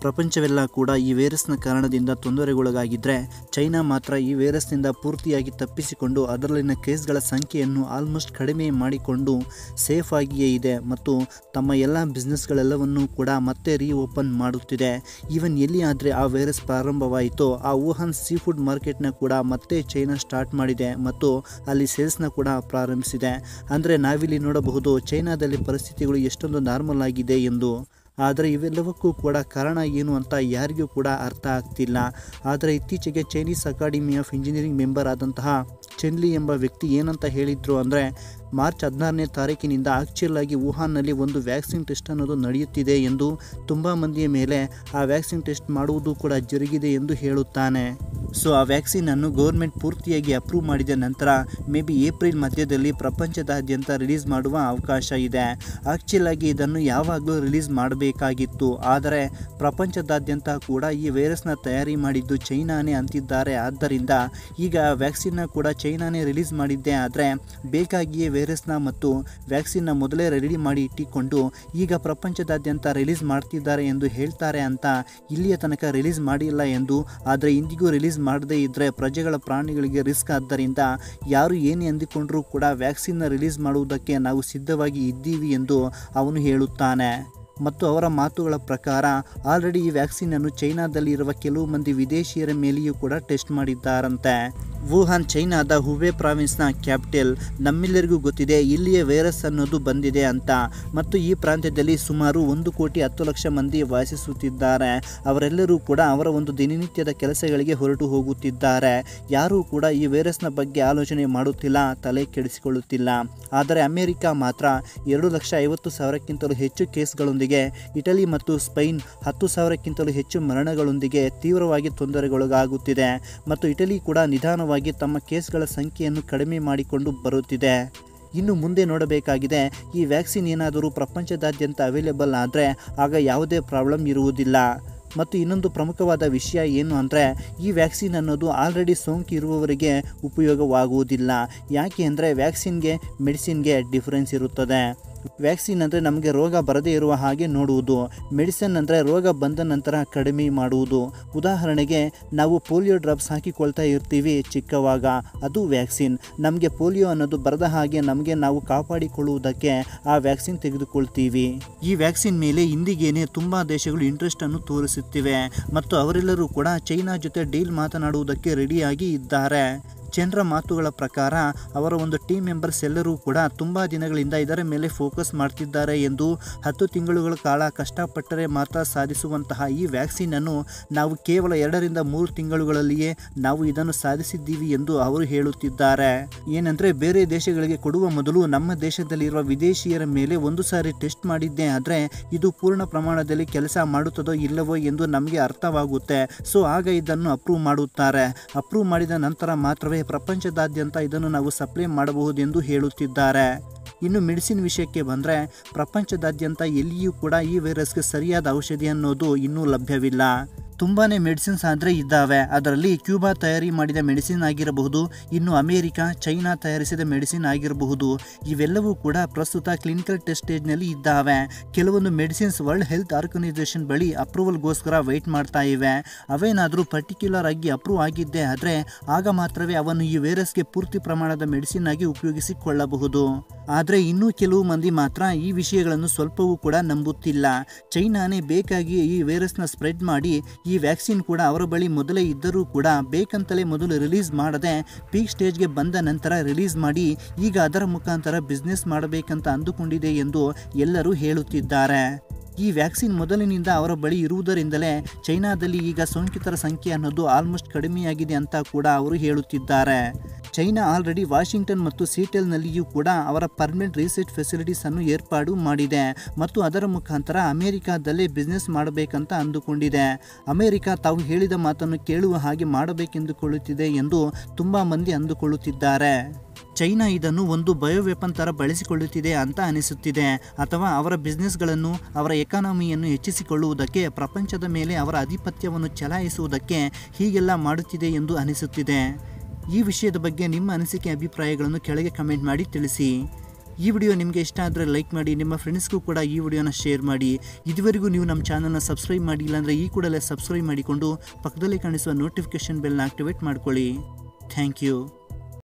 ಪ್ರಪಂಚವೆಲ್ಲ ಕೂಡ ಈ ವೈರಸ್ನ ಕಾರಣದಿಂದ ತೊಂದರೆಗೊಳಗಾಗಿದ್ದರೆ ಚೈನಾ ಮಾತ್ರ ಈ ವೈರಸ್ನಿಂದ ಪೂರ್ತಿಯಾಗಿ ತಪ್ಪಿಸಿಕೊಂಡು ಅದರಲ್ಲಿನ ಕೇಸ್ಗಳ ಸಂಖ್ಯೆಯನ್ನು ಆಲ್ಮೋಸ್ಟ್ ಕಡಿಮೆ ಮಾಡಿಕೊಂಡು ಸೇಫ್ ಆಗಿಯೇ ಇದೆ ಮತ್ತು ತಮ್ಮ ಎಲ್ಲ ಬಿಸ್ನೆಸ್ಗಳೆಲ್ಲವನ್ನೂ ಕೂಡ ಮತ್ತೆ ರೀಓಪನ್ ಮಾಡುತ್ತಿದೆ ಈವನ್ ಎಲ್ಲಿ ಆದರೆ ಆ ವೈರಸ್ ಪ್ರಾರಂಭವಾಯಿತೋ ಆ ವುಹಾನ್ ಸೀ ಫುಡ್ ಮಾರ್ಕೆಟ್ನ ಕೂಡ ಮತ್ತೆ ಚೈನಾ ಸ್ಟಾರ್ಟ್ ಮಾಡಿದೆ ಮತ್ತು ಅಲ್ಲಿ ಸೇಲ್ಸ್ನ ಕೂಡ ಪ್ರಾರಂಭಿಸಿದೆ ಅಂದರೆ ನಾವಿಲ್ಲಿ ನೋಡಬಹುದು ಚೈನಾದಲ್ಲಿ ಪರಿಸ್ಥಿತಿಗಳು ಎಷ್ಟೊಂದು ನಾರ್ಮಲ್ ಆಗಿದೆ ಎಂದು ಆದರೆ ಇವೆಲ್ಲವಕ್ಕೂ ಕೂಡ ಕಾರಣ ಏನು ಅಂತ ಯಾರಿಗೂ ಕೂಡ ಅರ್ಥ ಆಗ್ತಿಲ್ಲ ಆದರೆ ಇತ್ತೀಚೆಗೆ Chinese academy of engineering member ಆದಂತಹ ಚೆನ್ಲಿ ಎಂಬ ವ್ಯಕ್ತಿ ಏನಂತ ಹೇಳಿದ್ರು ಅಂದರೆ ಮಾರ್ಚ್ ಹದಿನಾರನೇ ತಾರೀಕಿನಿಂದ ಆಕ್ಚುಯಲ್ ಆಗಿ ವುಹಾನ್ನಲ್ಲಿ ಒಂದು ವ್ಯಾಕ್ಸಿನ್ ಟೆಸ್ಟ್ ಅನ್ನೋದು ನಡೆಯುತ್ತಿದೆ ಎಂದು ತುಂಬ ಮಂದಿಯ ಮೇಲೆ ಆ ವ್ಯಾಕ್ಸಿನ್ ಟೆಸ್ಟ್ ಮಾಡುವುದು ಕೂಡ ಜರುಗಿದೆ ಎಂದು ಹೇಳುತ್ತಾನೆ ಸೊ ಆ ವ್ಯಾಕ್ಸಿನನ್ನು ಗೌರ್ಮೆಂಟ್ ಪೂರ್ತಿಯಾಗಿ ಅಪ್ರೂವ್ ಮಾಡಿದ ನಂತರ ಮೇ ಬಿ ಏಪ್ರಿಲ್ ಮಧ್ಯದಲ್ಲಿ ಪ್ರಪಂಚದಾದ್ಯಂತ ರಿಲೀಸ್ ಮಾಡುವ ಅವಕಾಶ ಇದೆ ಆಕ್ಚುಲ್ ಆಗಿ ಇದನ್ನು ಯಾವಾಗಲೂ ರಿಲೀಸ್ ಮಾಡಬೇಕಾಗಿತ್ತು ಆದರೆ ಪ್ರಪಂಚದಾದ್ಯಂತ ಕೂಡ ಈ ವೈರಸ್ನ ತಯಾರಿ ಮಾಡಿದ್ದು ಚೈನಾನೇ ಅಂತಿದ್ದಾರೆ ಆದ್ದರಿಂದ ಈಗ ವ್ಯಾಕ್ಸಿನ್ನ ಕೂಡ ಚೈನಾನೇ ರಿಲೀಸ್ ಮಾಡಿದ್ದೆ ಆದರೆ ಬೇಕಾಗಿಯೇ ವೈರಸ್ನ ಮತ್ತು ವ್ಯಾಕ್ಸಿನ್ನ ಮೊದಲೇ ರೆಡಿ ಮಾಡಿ ಇಟ್ಟಿಕೊಂಡು ಈಗ ಪ್ರಪಂಚದಾದ್ಯಂತ ರಿಲೀಸ್ ಮಾಡ್ತಿದ್ದಾರೆ ಎಂದು ಹೇಳ್ತಾರೆ ಅಂತ ಇಲ್ಲಿಯ ತನಕ ರಿಲೀಸ್ ಮಾಡಿಲ್ಲ ಎಂದು ಆದರೆ ಇಂದಿಗೂ ರಿಲೀಸ್ ಮಾಡದೇ ಇದ್ದರೆ ಪ್ರಜೆಗಳ ಪ್ರಾಣಿಗಳಿಗೆ ರಿಸ್ಕ್ ಆದ್ದರಿಂದ ಯಾರು ಏನೇ ಅಂದುಕೊಂಡರೂ ಕೂಡ ವ್ಯಾಕ್ಸಿನ್ನ ರಿಲೀಸ್ ಮಾಡುವುದಕ್ಕೆ ನಾವು ಸಿದ್ಧವಾಗಿ ಇದ್ದೀವಿ ಎಂದು ಅವನು ಹೇಳುತ್ತಾನೆ ಮತ್ತು ಅವರ ಮಾತುಗಳ ಪ್ರಕಾರ ಆಲ್ರೆಡಿ ಈ ವ್ಯಾಕ್ಸಿನನ್ನು ಚೈನಾದಲ್ಲಿ ಇರುವ ಕೆಲವು ಮಂದಿ ವಿದೇಶಿಯರ ಮೇಲೆಯೂ ಕೂಡ ಟೆಸ್ಟ್ ಮಾಡಿದ್ದಾರಂತೆ ವುಹಾನ್ ಚೈನಾದ ಹುಬೆ ಪ್ರಾವಿನ್ಸ್ನ ಕ್ಯಾಪಿಟಲ್ ನಮ್ಮೆಲ್ಲರಿಗೂ ಗೊತ್ತಿದೆ ಇಲ್ಲಿಯ ವೈರಸ್ ಅನ್ನೋದು ಬಂದಿದೆ ಅಂತ ಮತ್ತು ಈ ಪ್ರಾಂತ್ಯದಲ್ಲಿ ಸುಮಾರು ಒಂದು ಕೋಟಿ ಹತ್ತು ಲಕ್ಷ ಮಂದಿ ವಾಸಿಸುತ್ತಿದ್ದಾರೆ ಅವರೆಲ್ಲರೂ ಕೂಡ ಅವರ ಒಂದು ದಿನನಿತ್ಯದ ಕೆಲಸಗಳಿಗೆ ಹೊರಟು ಹೋಗುತ್ತಿದ್ದಾರೆ ಯಾರೂ ಕೂಡ ಈ ವೈರಸ್ನ ಬಗ್ಗೆ ಆಲೋಚನೆ ಮಾಡುತ್ತಿಲ್ಲ ತಲೆ ಕೆಡಿಸಿಕೊಳ್ಳುತ್ತಿಲ್ಲ ಆದರೆ ಅಮೆರಿಕ ಮಾತ್ರ ಎರಡು ಲಕ್ಷ ಐವತ್ತು ಸಾವಿರಕ್ಕಿಂತಲೂ ಹೆಚ್ಚು ಕೇಸ್ಗಳೊಂದಿಗೆ ಇಟಲಿ ಮತ್ತು ಸ್ಪೈನ್ ಹತ್ತು ಸಾವಿರಕ್ಕಿಂತಲೂ ಹೆಚ್ಚು ಮರಣಗಳೊಂದಿಗೆ ತೀವ್ರವಾಗಿ ತೊಂದರೆಗೊಳಗಾಗುತ್ತಿದೆ ಮತ್ತು ಇಟಲಿ ಕೂಡ ನಿಧಾನವಾಗಿ ತಮ್ಮ ಕೇಸ್ಗಳ ಸಂಖ್ಯೆಯನ್ನು ಕಡಿಮೆ ಮಾಡಿಕೊಂಡು ಬರುತ್ತಿದೆ ಇನ್ನು ಮುಂದೆ ನೋಡಬೇಕಾಗಿದೆ ಈ ವ್ಯಾಕ್ಸಿನ್ ಏನಾದರೂ ಪ್ರಪಂಚದಾದ್ಯಂತ ಅವೈಲೇಬಲ್ ಆದರೆ ಆಗ ಯಾವುದೇ ಪ್ರಾಬ್ಲಮ್ ಇರುವುದಿಲ್ಲ ಮತ್ತು ಇನ್ನೊಂದು ಪ್ರಮುಖವಾದ ವಿಷಯ ಏನು ಅಂದರೆ ಈ ವ್ಯಾಕ್ಸಿನ್ ಅನ್ನೋದು ಆಲ್ರೆಡಿ ಸೋಂಕು ಇರುವವರಿಗೆ ಉಪಯೋಗವಾಗುವುದಿಲ್ಲ ಯಾಕೆ ಅಂದರೆ ವ್ಯಾಕ್ಸಿನ್ಗೆ ಮೆಡಿಸಿನ್ಗೆ ಡಿಫರೆನ್ಸ್ ಇರುತ್ತದೆ ವ್ಯಾಕ್ಸಿನ್ ಅಂದರೆ ನಮಗೆ ರೋಗ ಬರದೇ ಇರುವ ಹಾಗೆ ನೋಡುವುದು ಮೆಡಿಸಿನ್ ಅಂದರೆ ರೋಗ ಬಂದ ನಂತರ ಕಡಿಮೆ ಮಾಡುವುದು ಉದಾಹರಣೆಗೆ ನಾವು ಪೋಲಿಯೋ ಡ್ರಾಪ್ಸ್ ಹಾಕಿಕೊಳ್ತಾ ಇರ್ತೀವಿ ಚಿಕ್ಕವಾಗ ಅದು ವ್ಯಾಕ್ಸಿನ್ ನಮಗೆ ಪೋಲಿಯೋ ಅನ್ನೋದು ಬರದ ಹಾಗೆ ನಮಗೆ ನಾವು ಕಾಪಾಡಿಕೊಳ್ಳುವುದಕ್ಕೆ ಆ ವ್ಯಾಕ್ಸಿನ್ ತೆಗೆದುಕೊಳ್ತೀವಿ ಈ ವ್ಯಾಕ್ಸಿನ್ ಮೇಲೆ ಇಂದಿಗೇನೆ ತುಂಬ ದೇಶಗಳು ಇಂಟ್ರೆಸ್ಟನ್ನು ತೋರಿಸುತ್ತಿವೆ ಮತ್ತು ಅವರೆಲ್ಲರೂ ಕೂಡ ಚೈನಾ ಜೊತೆ ಡೀಲ್ ಮಾತನಾಡುವುದಕ್ಕೆ ರೆಡಿಯಾಗಿ ಇದ್ದಾರೆ ಜನರ ಮಾತುಗಳ ಪ್ರಕಾರ ಅವರ ಒಂದು ಟೀಮ್ ಮೆಂಬರ್ಸ್ ಎಲ್ಲರೂ ಕೂಡ ತುಂಬ ದಿನಗಳಿಂದ ಇದರ ಮೇಲೆ ಫೋಕಸ್ ಮಾಡ್ತಿದ್ದಾರೆ ಎಂದು ಹತ್ತು ತಿಂಗಳುಗಳ ಕಾಲ ಕಷ್ಟಪಟ್ಟರೆ ಮಾತ್ರ ಸಾಧಿಸುವಂತಹ ಈ ವ್ಯಾಕ್ಸಿನನ್ನು ನಾವು ಕೇವಲ ಎರಡರಿಂದ ಮೂರು ತಿಂಗಳುಗಳಲ್ಲಿಯೇ ನಾವು ಇದನ್ನು ಸಾಧಿಸಿದ್ದೀವಿ ಎಂದು ಅವರು ಹೇಳುತ್ತಿದ್ದಾರೆ ಏನಂದರೆ ಬೇರೆ ದೇಶಗಳಿಗೆ ಕೊಡುವ ಮೊದಲು ನಮ್ಮ ದೇಶದಲ್ಲಿರುವ ವಿದೇಶಿಯರ ಮೇಲೆ ಒಂದು ಸಾರಿ ಟೆಸ್ಟ್ ಮಾಡಿದ್ದೆ ಆದರೆ ಇದು ಪೂರ್ಣ ಪ್ರಮಾಣದಲ್ಲಿ ಕೆಲಸ ಮಾಡುತ್ತದೋ ಇಲ್ಲವೋ ಎಂದು ನಮಗೆ ಅರ್ಥವಾಗುತ್ತೆ ಸೊ ಆಗ ಇದನ್ನು ಅಪ್ರೂವ್ ಮಾಡುತ್ತಾರೆ ಅಪ್ರೂವ್ ಮಾಡಿದ ನಂತರ ಮಾತ್ರವೇ ಪ್ರಪಂಚದಾದ್ಯಂತ ಇದನ್ನು ನಾವು ಸಪ್ಲೈ ಮಾಡಬಹುದೆಂದು ಹೇಳುತ್ತಿದ್ದಾರೆ ಇನ್ನು ಮೆಡಿಸಿನ್ ವಿಷಯಕ್ಕೆ ಬಂದರೆ ಪ್ರಪಂಚದಾದ್ಯಂತ ಎಲ್ಲಿಯೂ ಕೂಡ ಈ ವೈರಸ್ಗೆ ಸರಿಯಾದ ಔಷಧಿ ಅನ್ನೋದು ಇನ್ನೂ ಲಭ್ಯವಿಲ್ಲ ತುಂಬಾ ಮೆಡಿಸಿನ್ಸ್ ಆದರೆ ಇದ್ದಾವೆ ಅದರಲ್ಲಿ ಕ್ಯೂಬಾ ತಯಾರಿ ಮಾಡಿದ ಮೆಡಿಸಿನ್ ಆಗಿರಬಹುದು ಇನ್ನು ಅಮೇರಿಕ ಚೈನಾ ತಯಾರಿಸಿದ ಮೆಡಿಸಿನ್ ಆಗಿರಬಹುದು ಇವೆಲ್ಲವೂ ಕೂಡ ಪ್ರಸ್ತುತ ಕ್ಲಿನಿಕಲ್ ಟೆಸ್ಟ್ ಸ್ಟೇಜ್ನಲ್ಲಿ ಇದ್ದಾವೆ ಕೆಲವೊಂದು ಮೆಡಿಸಿನ್ಸ್ ವರ್ಲ್ಡ್ ಹೆಲ್ತ್ ಆರ್ಗನೈಸೇಷನ್ ಬಳಿ ಅಪ್ರೂವಲ್ಗೋಸ್ಕರ ವೆಯ್ಟ್ ಮಾಡ್ತಾ ಇವೆ ಅವೇನಾದರೂ ಪರ್ಟಿಕ್ಯುಲರ್ ಆಗಿ ಅಪ್ರೂವ್ ಆಗಿದ್ದೆ ಆದರೆ ಆಗ ಮಾತ್ರವೇ ಅವನ್ನು ಈ ವೈರಸ್ಗೆ ಪೂರ್ತಿ ಪ್ರಮಾಣದ ಮೆಡಿಸಿನ್ ಆಗಿ ಉಪಯೋಗಿಸಿಕೊಳ್ಳಬಹುದು ಆದರೆ ಇನ್ನೂ ಕೆಲವು ಮಂದಿ ಮಾತ್ರ ಈ ವಿಷಯಗಳನ್ನು ಸ್ವಲ್ಪವೂ ಕೂಡ ನಂಬುತ್ತಿಲ್ಲ ಚೈನಾನೇ ಬೇಕಾಗಿ ಈ ವೈರಸ್ನ ಸ್ಪ್ರೆಡ್ ಮಾಡಿ ಈ ವ್ಯಾಕ್ಸಿನ್ ಕೂಡ ಅವರ ಬಳಿ ಮೊದಲೇ ಇದ್ದರೂ ಕೂಡ ಬೇಕಂತಲೇ ಮೊದಲು ರಿಲೀಸ್ ಮಾಡದೆ ಪೀಕ್ ಸ್ಟೇಜ್ಗೆ ಬಂದ ನಂತರ ರಿಲೀಸ್ ಮಾಡಿ ಈಗ ಅದರ ಮುಖಾಂತರ ಬಿಸ್ನೆಸ್ ಮಾಡಬೇಕಂತ ಅಂದುಕೊಂಡಿದೆ ಎಂದು ಎಲ್ಲರೂ ಹೇಳುತ್ತಿದ್ದಾರೆ ಈ ವ್ಯಾಕ್ಸಿನ್ ಮೊದಲಿನಿಂದ ಅವರ ಬಳಿ ಇರುವುದರಿಂದಲೇ ಚೈನಾದಲ್ಲಿ ಈಗ ಸೋಂಕಿತರ ಸಂಖ್ಯೆ ಅನ್ನೋದು ಆಲ್ಮೋಸ್ಟ್ ಕಡಿಮೆಯಾಗಿದೆ ಅಂತ ಕೂಡ ಅವರು ಹೇಳುತ್ತಿದ್ದಾರೆ ಚೈನಾ ಆಲ್ರೆಡಿ ವಾಷಿಂಗ್ಟನ್ ಮತ್ತು ಸೀಟೆಲ್ನಲ್ಲಿಯೂ ಕೂಡ ಅವರ ಪರ್ಮನೆಂಟ್ ರಿಸರ್ಚ್ ಫೆಸಿಲಿಟೀಸ್ ಅನ್ನು ಏರ್ಪಾಡು ಮಾಡಿದೆ ಮತ್ತು ಅದರ ಮುಖಾಂತರ ಅಮೆರಿಕಾದಲ್ಲೇ ಬಿಸ್ನೆಸ್ ಮಾಡಬೇಕಂತ ಅಂದುಕೊಂಡಿದೆ ಅಮೆರಿಕ ತಾವು ಹೇಳಿದ ಮಾತನ್ನು ಕೇಳುವ ಹಾಗೆ ಮಾಡಬೇಕೆಂದುಕೊಳ್ಳುತ್ತಿದೆ ಎಂದು ತುಂಬ ಮಂದಿ ಅಂದುಕೊಳ್ಳುತ್ತಿದ್ದಾರೆ ಚೈನಾ ಇದನ್ನು ಒಂದು ಬಯೋವೆಪನ್ ಥರ ಬಳಸಿಕೊಳ್ಳುತ್ತಿದೆ ಅಂತ ಅನಿಸುತ್ತಿದೆ ಅಥವಾ ಅವರ ಬಿಸ್ನೆಸ್ಗಳನ್ನು ಅವರ ಎಕಾನಮಿಯನ್ನು ಹೆಚ್ಚಿಸಿಕೊಳ್ಳುವುದಕ್ಕೆ ಪ್ರಪಂಚದ ಮೇಲೆ ಅವರ ಆಧಿಪತ್ಯವನ್ನು ಚಲಾಯಿಸುವುದಕ್ಕೆ ಹೀಗೆಲ್ಲ ಮಾಡುತ್ತಿದೆ ಎಂದು ಅನಿಸುತ್ತಿದೆ ಈ ವಿಷಯದ ಬಗ್ಗೆ ನಿಮ್ಮ ಅನಿಸಿಕೆ ಅಭಿಪ್ರಾಯಗಳನ್ನು ಕೆಳಗೆ ಕಮೆಂಟ್ ಮಾಡಿ ತಿಳಿಸಿ ಈ ವಿಡಿಯೋ ನಿಮಗೆ ಇಷ್ಟ ಆದರೆ ಲೈಕ್ ಮಾಡಿ ನಿಮ್ಮ ಫ್ರೆಂಡ್ಸ್ಗೂ ಕೂಡ ಈ ವಿಡಿಯೋನ ಶೇರ್ ಮಾಡಿ ಇದುವರೆಗೂ ನೀವು ನಮ್ಮ ಚಾನಲ್ನ ಸಬ್ಸ್ಕ್ರೈಬ್ ಮಾಡಿಲ್ಲ ಅಂದರೆ ಈ ಕೂಡಲೇ ಸಬ್ಸ್ಕ್ರೈಬ್ ಮಾಡಿಕೊಂಡು ಪಕ್ಕದಲ್ಲಿ ಕಾಣಿಸುವ ನೋಟಿಫಿಕೇಷನ್ ಬೆಲ್ನ ಆಕ್ಟಿವೇಟ್ ಮಾಡ್ಕೊಳ್ಳಿ ಥ್ಯಾಂಕ್ ಯು